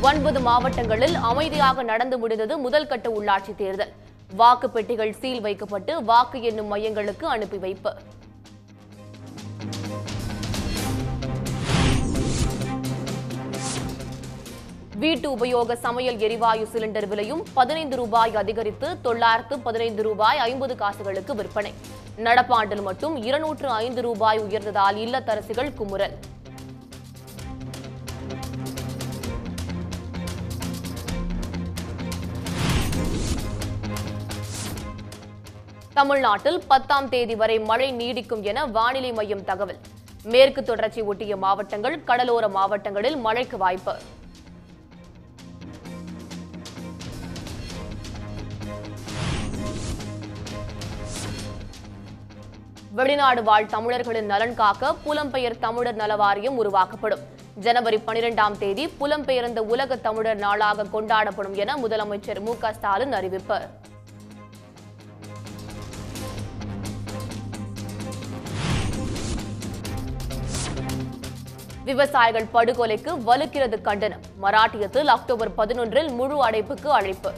ஒன்பது மாவட்டங்களில் அமைதியாக நடந்து முடிந்தது முதல் கட்ட உள்ளாட்சி தேர்தல் வாக்கு பெட்டிகள் சீல் வைக்கப்பட்டு வாக்கு எண்ணும் மையங்களுக்கு அனுப்பி வைப்பு வீட்டு உபயோக சமையல் எரிவாயு சிலிண்டர் விலையும் பதினைந்து ரூபாய் அதிகரித்து தொள்ளாயிரத்து பதினைந்து ரூபாய் ஐம்பது காசுகளுக்கு விற்பனை நடப்பாண்டில் மட்டும் இருநூற்று ஐந்து ரூபாய் உயர்ந்ததால் இல்லத்தரசிகள் குமுறல் தமிழ்நாட்டில் பத்தாம் தேதி வரை மழை நீடிக்கும் என வானிலை மையம் தகவல் மேற்கு தொடர்ச்சி ஒட்டிய மாவட்டங்கள் கடலோர மாவட்டங்களில் மழைக்கு வாய்ப்பு வெளிநாடு வாழ் தமிழர்களின் நலன் காக்க புலம்பெயர் தமிழர் நல வாரியம் உருவாக்கப்படும் ஜனவரி பனிரெண்டாம் தேதி புலம்பெயர்ந்த உலக தமிழர் நாளாக கொண்டாடப்படும் என முதலமைச்சர் மு க ஸ்டாலின் அறிவிப்பு விவசாயிகள் படுகொலைக்கு வலுக்கிறது கண்டனம் மராட்டியத்தில் அக்டோபர் பதினொன்றில் முழு அடைப்புக்கு அழைப்பு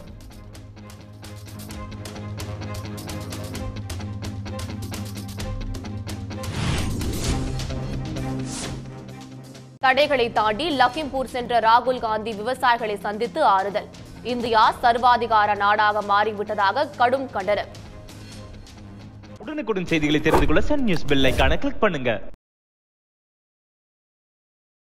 தடைகளை தாண்டி லக்கிம்பூர் சென்ற ராகுல் காந்தி விவசாயிகளை சந்தித்து ஆறுதல் இந்தியா சர்வாதிகார நாடாக மாறிவிட்டதாக கடும் கண்டனம் உடனுக்குடன் செய்திகளை தெரிந்து கொள்ள சன் நியூஸ் பெல் ஐகானை கிளிக் பண்ணுங்க